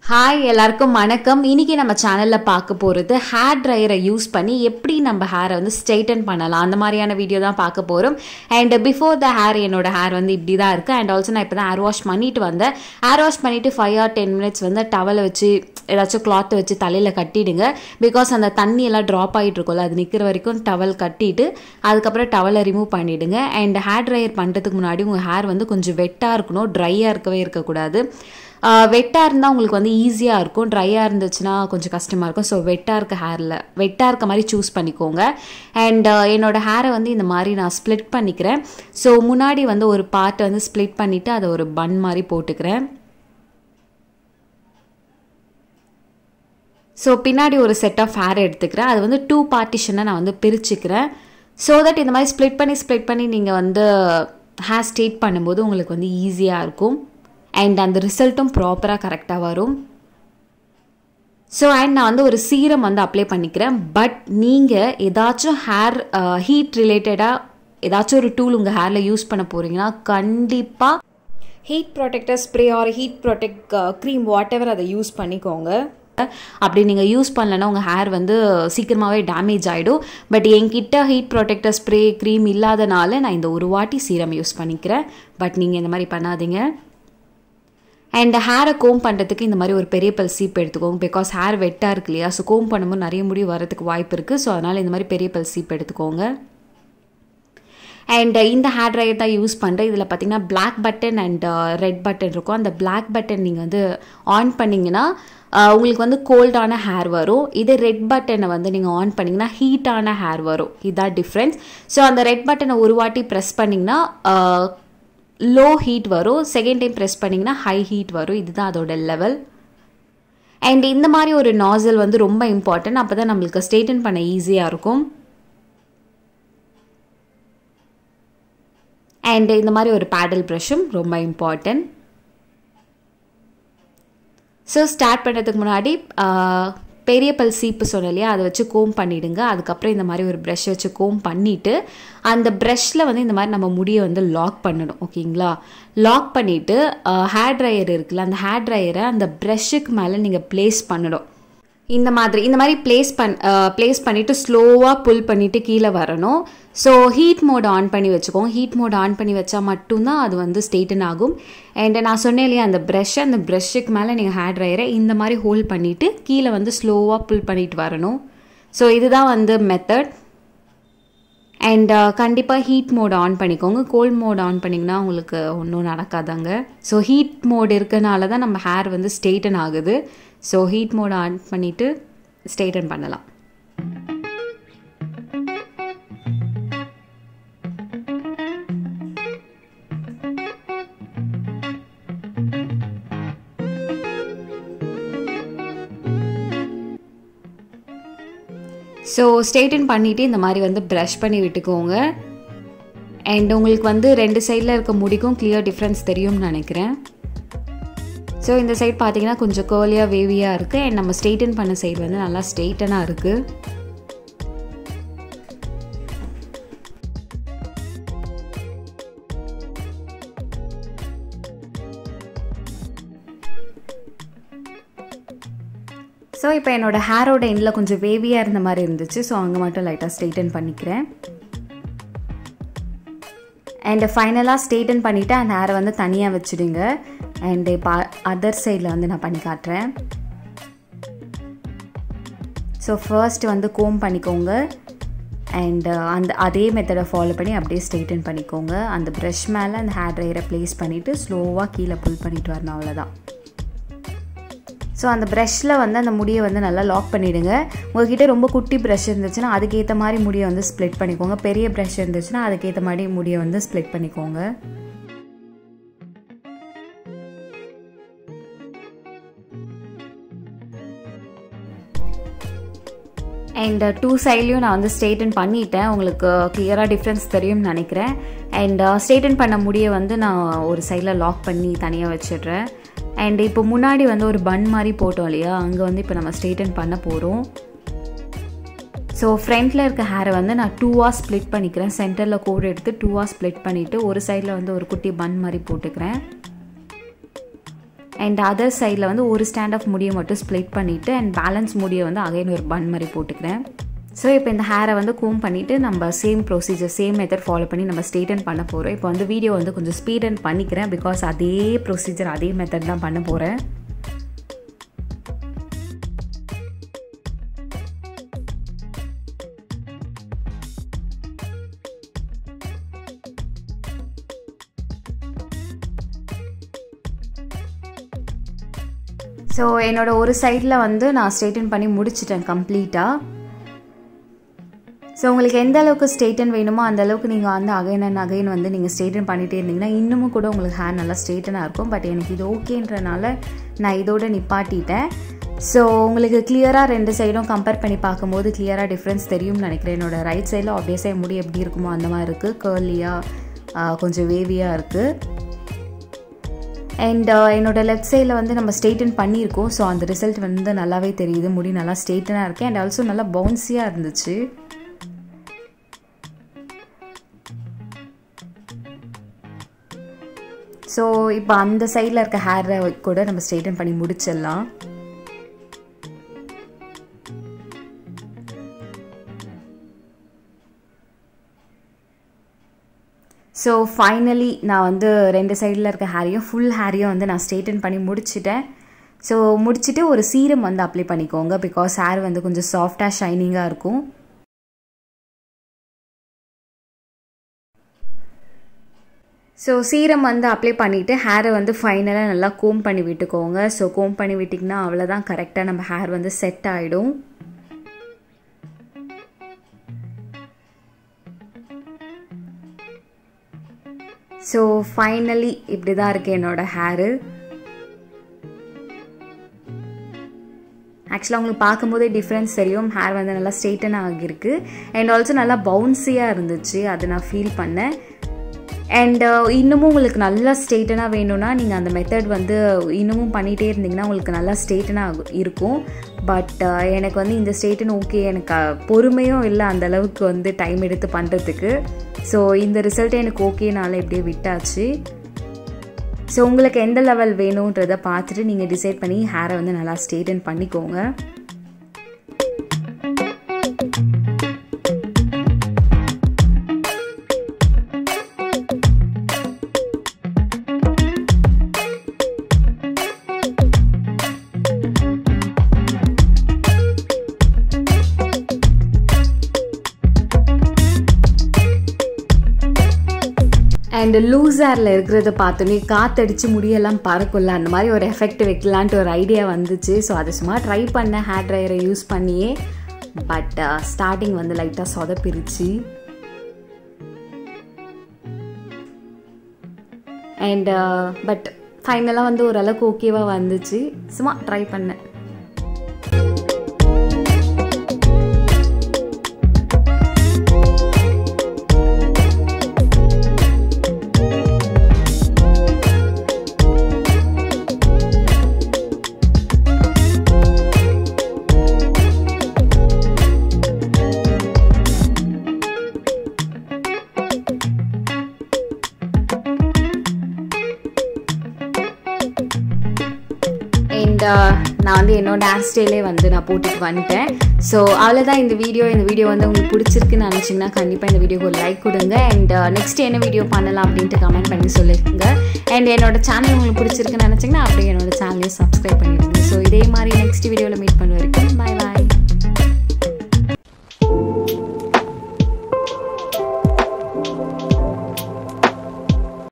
hi எல்லாருக்கும் வணக்கம் இன்னைக்கு நம்ம சேனலில் பார்க்க போகிறது ஹேர் ட்ரையரை யூஸ் பண்ணி எப்படி நம்ம ஹேரை வந்து ஸ்ட்ரைட்டன் பண்ணலாம் அந்த மாதிரியான வீடியோ தான் பார்க்க போகிறோம் அண்ட் பிஃபோர் த ஹேர் என்னோட ஹேர் வந்து இப்படி தான் இருக்குது அண்ட் ஆல்சோ நான் இப்போ தான் ஹேர் வாஷ் பண்ணிட்டு வந்தேன் ஹேர் வாஷ் பண்ணிவிட்டு ஃபைவ் ஆர் டென் மினிட்ஸ் வந்து டவலை வச்சு ஏதாச்சும் கிளாத்தை வச்சு தலையில் கட்டிடுங்க பிகாஸ் அந்த தண்ணி எல்லாம் ட்ராப் ஆகிட்டு இருக்கும்ல அது நிற்கிற வரைக்கும் டவல் கட்டிட்டு அதுக்கப்புறம் டவலை ரிமூவ் பண்ணிவிடுங்க அண்ட் ஹேர் ட்ரையர் பண்ணுறதுக்கு முன்னாடி உங்கள் ஹேர் வந்து கொஞ்சம் வெட்டாக இருக்கணும் ட்ரையாக இருக்கவே இருக்கக்கூடாது வெட்டாக இருந்தால் உங்களுக்கு வந்து ஈஸியாக இருக்கும் ட்ரையாக இருந்துச்சுன்னா கொஞ்சம் கஷ்டமாக இருக்கும் ஸோ வெட்டாக இருக்க ஹேரில் வெட்டாக இருக்க மாதிரி சூஸ் பண்ணிக்கோங்க அண்ட் என்னோடய ஹேரை வந்து இந்த மாதிரி நான் ஸ்ப்ளிட் பண்ணிக்கிறேன் ஸோ முன்னாடி வந்து ஒரு பார்ட்டை வந்து ஸ்ப்ளிட் பண்ணிவிட்டு அதை ஒரு பன் மாதிரி போட்டுக்கிறேன் ஸோ பின்னாடி ஒரு செட் ஆஃப் ஹேர் எடுத்துக்கிறேன் அது வந்து டூ பார்ட்டிஷனை நான் வந்து பிரிச்சுக்கிறேன் ஸோ தட் இந்த மாதிரி ஸ்ப்ளிட் பண்ணி ஸ்ப்ளிட் பண்ணி நீங்கள் வந்து ஹேர் ஸ்ட்ரெயிட் பண்ணும்போது உங்களுக்கு வந்து ஈஸியாக இருக்கும் அண்ட் அந்த ரிசல்ட்டும் ப்ராப்பராக கரெக்டாக வரும் ஸோ அண்ட் நான் வந்து ஒரு சீரம் வந்து அப்ளை பண்ணிக்கிறேன் பட் நீங்கள் ஏதாச்சும் ஹேர் ஹீட் ரிலேட்டடாக ஏதாச்சும் ஒரு டூல் உங்கள் ஹேரில் யூஸ் பண்ண போகிறீங்கன்னா கண்டிப்பாக heat protector spray or heat protect cream whatever அதை யூஸ் பண்ணிக்கோங்க அப்படி நீங்கள் யூஸ் பண்ணலன்னா உங்கள் ஹேர் வந்து சீக்கிரமாகவே டேமேஜ் ஆகிடும் பட் என்கிட்ட ஹீட் ப்ரொடெக்டர் ஸ்ப்ரே க்ரீம் இல்லாதனால நான் இந்த ஒரு வாட்டி சீரம் யூஸ் பண்ணிக்கிறேன் பட் நீங்கள் இந்த மாதிரி பண்ணாதீங்க அண்ட் ஹேரை கோம் பண்ணுறதுக்கு இந்த மாதிரி ஒரு பெரிய பல் சீப் எடுத்துக்கோங்க பிகாஸ் ஹேர் வெட்டாக இருக்கு இல்லையா ஸோ கோம் பண்ணும்போது நிறைய முடி வரதுக்கு வாய்ப்பு இருக்குது ஸோ அதனால் இந்த மாதிரி பெரிய பல் சீப் எடுத்துக்கோங்க அண்ட் இந்த ஹேர் ட்ரையர் தான் யூஸ் பண்ணுறேன் இதில் பார்த்தீங்கன்னா black button and red button இருக்கும் அந்த பிளாக் பட்டன் நீங்கள் வந்து ஆன் பண்ணிங்கன்னா உங்களுக்கு வந்து கோல்டான ஹேர் வரும் இதே ரெட் பட்டனை வந்து நீங்கள் ஆன் பண்ணிங்கன்னா ஹீட்டான ஹேர் வரும் இதுதான் டிஃப்ரென்ஸ் ஸோ அந்த ரெட் பட்டனை ஒரு வாட்டி ப்ரெஸ் பண்ணிங்கன்னா லோ ஹீட் வரும் செகண்ட் டைம் ப்ரெஸ் பண்ணிங்கன்னா ஹை ஹீட் வரும் இதுதான் அதோட லெவல் அண்ட் இந்த மாதிரி ஒரு நாசல் வந்து ரொம்ப இம்பார்ட்டன்ட் அப்போ தான் நம்மளுக்கு ஸ்ட்ரெயிட்டன் பண்ண ஈஸியாக இருக்கும் அண்ட் இந்த மாதிரி ஒரு பேடல் ப்ரஷும் ரொம்ப இம்பார்ட்டன்ட் ஸோ ஸ்டார்ட் பண்ணுறதுக்கு முன்னாடி பெரிய பல் சீப்பு சொன்ன இல்லையா அதை வச்சு கோம் பண்ணிவிடுங்க அதுக்கப்புறம் இந்த மாதிரி ஒரு ப்ரஷ் வச்சு கோம் பண்ணிவிட்டு அந்த ப்ரஷ்ஷில் வந்து இந்த மாதிரி நம்ம முடியை வந்து லாக் பண்ணணும் ஓகேங்களா லாக் பண்ணிவிட்டு ஹேர் ட்ரையர் இருக்குல்ல அந்த ஹேர் ட்ரையரை அந்த ப்ரஷ்ஷுக்கு மேலே நீங்கள் ப்ளேஸ் பண்ணணும் இந்த மாதிரி இந்த மாதிரி ப்ளேஸ் பண் ப்ளேஸ் பண்ணிவிட்டு ஸ்லோவாக புல் பண்ணிவிட்டு கீழே வரணும் ஸோ ஹீட் மோட் ஆன் பண்ணி வச்சுக்கோங்க ஹீட் மோட் ஆன் பண்ணி வச்சா மட்டும்தான் அது வந்து ஸ்ட்ரெயிட்டன் ஆகும் அண்ட் நான் சொன்னேன் இல்லையா அந்த ப்ரஷ் அந்த ப்ரஷ்ஷுக்கு மேலே நீங்கள் ஹேர் ட்ரையரை இந்த மாதிரி ஹோல்ட் பண்ணிவிட்டு கீழே வந்து ஸ்லோவாக புல் பண்ணிட்டு வரணும் ஸோ இதுதான் வந்து மெத்தட் அண்ட் கண்டிப்பாக ஹீட் மோட் ஆன் பண்ணிக்கோங்க கோல்ட் மோட் ஆன் பண்ணிங்கன்னா உங்களுக்கு ஒன்றும் நடக்காதாங்க ஸோ ஹீட் மோட் இருக்கனால தான் நம்ம ஹேர் வந்து ஸ்ட்ரெயிட்டன் ஆகுது ஸோ ஹீட் மோட் ஆன் பண்ணிவிட்டு ஸ்ட்ரெயிட்டன் பண்ணலாம் ஸோ ஸ்ட்ரெயிட்டன் பண்ணிவிட்டு இந்த மாதிரி வந்து ப்ரஷ் பண்ணி விட்டுக்கோங்க அண்ட் உங்களுக்கு வந்து ரெண்டு சைடில் இருக்க முடிக்கும் கிளியர் டிஃப்ரென்ஸ் தெரியும்னு நினைக்கிறேன் ஸோ இந்த சைட் பார்த்தீங்கன்னா கொஞ்சம் கேர்லியாக வேவியாக இருக்குது அண்ட் நம்ம ஸ்ட்ரெயிட்டன் பண்ண சைடு வந்து நல்லா ஸ்ட்ரெயிட்டனாக இருக்குது ஸோ இப்போ என்னோடய ஹேரோட எண்டில் கொஞ்சம் வேவியாக இருந்த மாதிரி இருந்துச்சு ஸோ அங்கே மட்டும் லைட்டாக ஸ்ட்ரெயிட்டன் பண்ணிக்கிறேன் அண்டு ஃபைனலாக ஸ்ட்ரெயிட்டன் பண்ணிவிட்டு அந்த ஹேரை வந்து தனியாக வச்சுடுங்க அண்டு இப்போ அதர் சைடில் வந்து நான் பண்ணி காட்டுறேன் ஸோ ஃபர்ஸ்ட் வந்து கோம் பண்ணிக்கோங்க அண்ட் அந்த அதே மெத்தடை ஃபாலோ பண்ணி அப்படியே ஸ்ட்ரெயிட்டன் பண்ணிக்கோங்க அந்த ப்ரஷ் மேலே அந்த ஹேர் ட்ரையரை ப்ளேஸ் பண்ணிவிட்டு ஸ்லோவாக கீழே புல் பண்ணிட்டு வரணும் அவ்வளோதான் ஸோ அந்த ப்ரஷ்ஷில் வந்து அந்த முடியை வந்து நல்லா லாக் பண்ணிவிடுங்க உங்கள்கிட்ட ரொம்ப குட்டி ப்ரஷ் இருந்துச்சுன்னா அதுக்கேற்ற மாதிரி முடியை வந்து ஸ்ப்ளிட் பண்ணிக்கோங்க பெரிய ப்ரஷ் இருந்துச்சுன்னா அதுக்கேற்ற மாதிரி முடியை வந்து ஸ்ப்ளிட் பண்ணிக்கோங்க அண்ட் டூ சைட்லேயும் நான் வந்து ஸ்ட்ரெயிட்டன் பண்ணிட்டேன் உங்களுக்கு கிளியராக டிஃப்ரென்ஸ் தெரியும்னு நினைக்கிறேன் அண்ட் ஸ்ட்ரெயிட்டன் பண்ண முடியை வந்து நான் ஒரு சைடில் லாக் பண்ணி தனியாக வச்சிடுறேன் அண்ட் இப்போ முன்னாடி வந்து ஒரு பன் மாதிரி போட்டோம் இல்லையா அங்கே வந்து இப்போ நம்ம ஸ்ட்ரெயிட்டன் பண்ண போகிறோம் ஸோ ஃப்ரண்ட்டில் இருக்க ஹேரை வந்து நான் டூவாக ஸ்ப்ளிட் பண்ணிக்கிறேன் சென்டரில் கோடு எடுத்து டூவாக ஸ்ப்ளிட் பண்ணிவிட்டு ஒரு சைடில் வந்து ஒரு குட்டி பன் மாதிரி போட்டுக்கிறேன் அண்ட் அதர் சைடில் வந்து ஒரு ஸ்டாண்ட் ஆஃப் முடியை மட்டும் ஸ்ப்ளிட் பண்ணிவிட்டு அண்ட் பேலன்ஸ் முடியை வந்து அகைன் ஒரு பன் மாதிரி போட்டுக்கிறேன் ஸோ இப்போ இந்த ஹேரை வந்து கூம் பண்ணிவிட்டு நம்ம same procedure same method follow பண்ணி நம்ம ஸ்ட்ரெயிட்டன் பண்ண போகிறோம் இப்போ வந்து வீடியோ வந்து கொஞ்சம் ஸ்பீடன் பண்ணிக்கிறேன் பிகாஸ் அதே ப்ரொசீஜர் அதே மெத்தட் தான் பண்ண போகிறேன் ஸோ என்னோட ஒரு சைடில் வந்து நான் ஸ்ட்ரெயிட்டன் பண்ணி முடிச்சிட்டேன் கம்ப்ளீட்டாக ஸோ உங்களுக்கு எந்த அளவுக்கு ஸ்ட்ரெயிட்டன் வேணுமோ அந்த அளவுக்கு நீங்கள் வந்து அகைன் அண்ட் அகைன் வந்து நீங்கள் ஸ்ட்ரெயிட்டன் பண்ணிகிட்டே இருந்தீங்கன்னா இன்னமும் கூட உங்களுக்கு ஹேர் நல்லா ஸ்ட்ரெயிட்டனாக இருக்கும் பட் எனக்கு இது ஓகேன்றனால நான் இதோட நிப்பாட்டிட்டேன் ஸோ உங்களுக்கு கிளியராக ரெண்டு சைடும் கம்பேர் பண்ணி பார்க்கும்போது கிளியராக டிஃப்ரென்ஸ் தெரியும்னு நினைக்கிறேன் என்னோட ரைட் சைடில் ஆப்வியஸாக முடி எப்படி இருக்குமோ அந்த மாதிரி இருக்குது கேர்லியாக கொஞ்சம் வேவியாக இருக்குது அண்ட் என்னோட லெஃப்ட் சைடில் வந்து நம்ம ஸ்ட்ரெயிட்டன் பண்ணியிருக்கோம் ஸோ அந்த ரிசல்ட் வந்து நல்லாவே தெரியுது முடி நல்லா ஸ்ட்ரெயிட்டனாக இருக்குது அண்ட் ஆல்சோ நல்லா பவுன்ஸியாக இருந்துச்சு ஸோ இப்போ அந்த சைடில் இருக்க ஹேரை கூட நம்ம ஸ்ட்ரெயிட்டன் பண்ணி முடிச்சிடலாம் ஸோ ஃபைனலி நான் வந்து ரெண்டு சைடில் இருக்க ஹேரையும் ஃபுல் ஹேரையும் வந்து நான் ஸ்ட்ரெயிட்டன் பண்ணி முடிச்சிட்டேன் ஸோ முடிச்சுட்டு ஒரு சீரம் வந்து அப்ளை பண்ணிக்கோங்க பிகாஸ் ஹேர் வந்து கொஞ்சம் சாஃப்டாக ஷைனிங்காக இருக்கும் ஸோ சீரம் வந்து அப்ளை பண்ணிவிட்டு ஹேரை வந்து ஃபைனலாக நல்லா கோம் பண்ணி விட்டுக்கோங்க ஸோ கோம் பண்ணி விட்டிங்கன்னா அவ்வளோதான் கரெக்டாக நம்ம ஹேர் வந்து செட் ஆகிடும் ஸோ ஃபைனலி இப்படி தான் இருக்குது என்னோடய ஹேரு ஆக்சுவலாக உங்களுக்கு பார்க்கும்போதே டிஃப்ரென்ஸ் தெரியும் ஹேர் வந்து நல்லா ஸ்ட்ரெயிட்டன் ஆகியிருக்கு அண்ட் ஆல்சோ நல்லா பவுன்ஸியாக இருந்துச்சு அதை நான் ஃபீல் பண்ணேன் அண்ட் இன்னமும் உங்களுக்கு நல்லா ஸ்ட்ரெயிட்டனாக வேணும்னா நீங்கள் அந்த மெத்தட் வந்து இன்னமும் பண்ணிகிட்டே இருந்தீங்கன்னா உங்களுக்கு நல்லா ஸ்ட்ரெயிட்டனாக இருக்கும் பட் எனக்கு வந்து இந்த ஸ்ட்ரெயிட்டன் ஓகே எனக்கு பொறுமையும் இல்லை அந்த அளவுக்கு வந்து டைம் எடுத்து பண்ணுறதுக்கு ஸோ இந்த ரிசல்ட்டை எனக்கு ஓகேனால இப்படியே விட்டாச்சு ஸோ உங்களுக்கு எந்த லெவல் வேணுன்றதை பார்த்துட்டு நீங்கள் டிசைட் பண்ணி ஹேரை வந்து நல்லா ஸ்ட்ரெயிட்டன் பண்ணிக்கோங்க அண்ட் லூஸ் ஹேரில் இருக்கிறத பார்த்தோன்னே காற்றடிச்சு முடியெல்லாம் பறக்கும்ல அந்த மாதிரி ஒரு எஃபெக்ட் வைக்கலான்ட்டு ஒரு ஐடியா வந்துச்சு ஸோ அதை சும்மா ட்ரை பண்ண ஹேர் ட்ரையரை யூஸ் பண்ணியே பட் ஸ்டார்டிங் வந்து லைட்டாக சொதப்பிருச்சு அண்ட் பட் ஃபைனலாக வந்து ஓரளவுக்கு ஓகேவாக வந்துச்சு சும்மா ட்ரை பண்ணேன் அண்ட் நான் வந்து என்னோட ஹேர் ஸ்டைலே வந்து நான் போட்டுட்டு வந்துட்டேன் ஸோ அவ்வளோதான் இந்த வீடியோ இந்த வீடியோ வந்து உங்களுக்கு பிடிச்சிருக்குன்னு நினச்சிங்கன்னா கண்டிப்பாக இந்த வீடியோக்கு ஒரு லைக் கொடுங்க அண்ட் நெக்ஸ்ட் என்ன வீடியோ பண்ணலாம் அப்படின்ட்டு கமெண்ட் பண்ணி சொல்லிருங்க அண்ட் என்னோட சேனல் உங்களுக்கு பிடிச்சிருக்குன்னு நினச்சிங்கன்னா அப்படியே என்னோட சேனலையும் சப்ஸ்கிரைப் பண்ணிடுங்க ஸோ இதே மாதிரி நெக்ஸ்ட் வீடியோவில் மீட் பண்ண வரைக்கும் பாய் பாய்